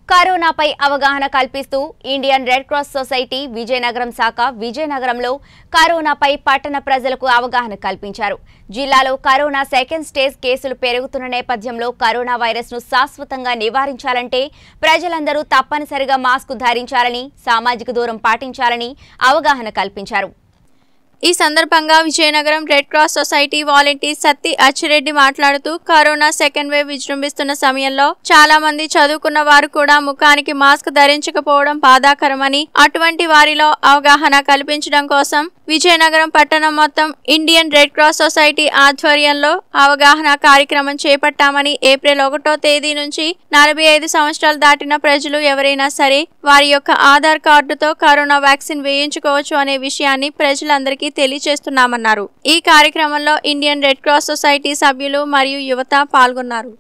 కరోనాపై అవగాహన కల్పిస్తూ Indian red cross society Vizianagaram శాఖ విజయనగరంలో కరోనాపై పట్టణ ప్రజలకు అవగాహన కల్పించారు జిల్లాలో కరోనా సెకండ్ స్టేజ్ కేసులు పెరుగుతున్న నేపథ్యంలో కరోనా వైరస్ ను శాశ్వతంగా నివారించాలంటే ప్రజలందరూ తప్పనిసరిగా మాస్క్ ధరించాలని సామాజిక దూరం పాటించాలని అవగాహన కల్పించారు ఈ సందర్భంగా Vizianagaram red cross society volunteer Satti Atchi Reddy మాట్లాడుతూ కరోనా సెకండ్ వేవ్ విజృంభిస్తున్న సమయంలో చాలా మంది చదువుకున్న వారు కూడా ముఖానికి మాస్క్ ధరించకపోవడం బాధాకరమని అటువంటి వారిలో అవగాహన కల్పించడం కోసం విజయనగరం పట్టణం మొత్తం ఇండియన్ రెడ్ క్రాస్ సొసైటీ ఆధ్వర్యంలో అవగాహన కార్యక్రమం చేపట్టామని ఏప్రిల్ ఒకటో తేదీ నుంచి నలభై ఐదు సంవత్సరాలు దాటిన ప్రజలు ఎవరైనా సరే వారి యొక్క ఆధార్ కార్డుతో కరోనా వ్యాక్సిన్ వేయించుకోవచ్చు అనే విషయాన్ని ప్రజలందరికీ తెలియజేస్తున్నామన్నారు ఈ కార్యక్రమంలో ఇండియన్ రెడ్ క్రాస్ సొసైటీ సభ్యులు మరియు యువత పాల్గొన్నారు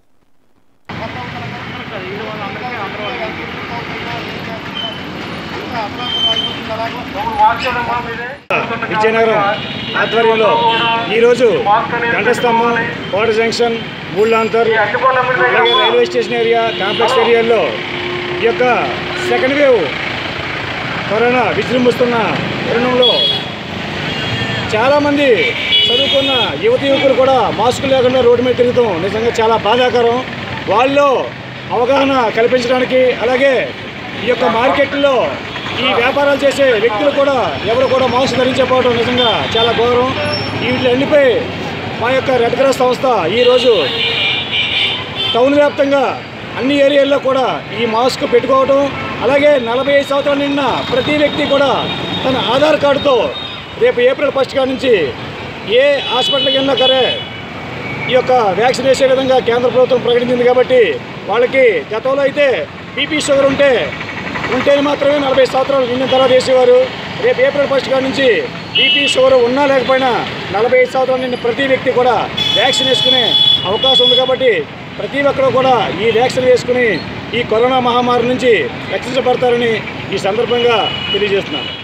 విజయనగరం ఆధ్వర్యంలో ఈరోజు గంటస్తంభం కోట జంక్షన్ మూలాంతర్ అలాగే రైల్వే స్టేషన్ ఏరియా కాంప్లెక్స్ ఏరియాల్లో ఈ యొక్క సెకండ్ వేవ్ కరోనా విజృంభిస్తున్న తరుణంలో చాలామంది చదువుకున్న యువతి యువకులు కూడా మాస్క్ లేకుండా రోడ్డు మీద తిరుగుతాం నిజంగా చాలా బాధాకరం వాళ్ళలో అవగాహన కల్పించడానికి అలాగే ఈ యొక్క మార్కెట్లో ఈ వ్యాపారాలు చేసే వ్యక్తులు కూడా ఎవరు కూడా మాస్క్ ధరించకపోవడం నిజంగా చాలా ఘోరం వీటిలన్నిపై మా యొక్క రెడ్ క్రాస్ సంస్థ ఈరోజు టౌన్ వ్యాప్తంగా అన్ని ఏరియాల్లో కూడా ఈ మాస్క్ పెట్టుకోవడం అలాగే నలభై ఐదు సంవత్సరాలు నిన్న ప్రతి వ్యక్తి కూడా తన ఆధార్ కార్డుతో రేపు ఏప్రిల్ ఫస్ట్ కాడ నుంచి ఏ హాస్పిటల్కి వెళ్ళినా సరే ఈ యొక్క వ్యాక్సిన్ వేసే విధంగా కేంద్ర ప్రభుత్వం ప్రకటించింది కాబట్టి వాళ్ళకి గతంలో అయితే బీపీ షుగర్ ఉంటే ఉంటేనే మాత్రమే నలభై సంవత్సరాలు నిన్న తర్వాత వేసేవారు రేపు ఏప్రిల్ ఫస్ట్ కాడ నుంచి బీపీ షుగర్ ఉన్నా లేకపోయినా నలభై ఐదు సంవత్సరాలు నిన్న ప్రతి వ్యక్తి కూడా వ్యాక్సిన్ వేసుకునే అవకాశం ఉంది కాబట్టి ప్రతి ఒక్కరు కూడా ఈ వ్యాక్సిన్ వేసుకుని ఈ కరోనా మహమ్మారి నుంచి రక్షించబడతారని ఈ సందర్భంగా తెలియజేస్తున్నాను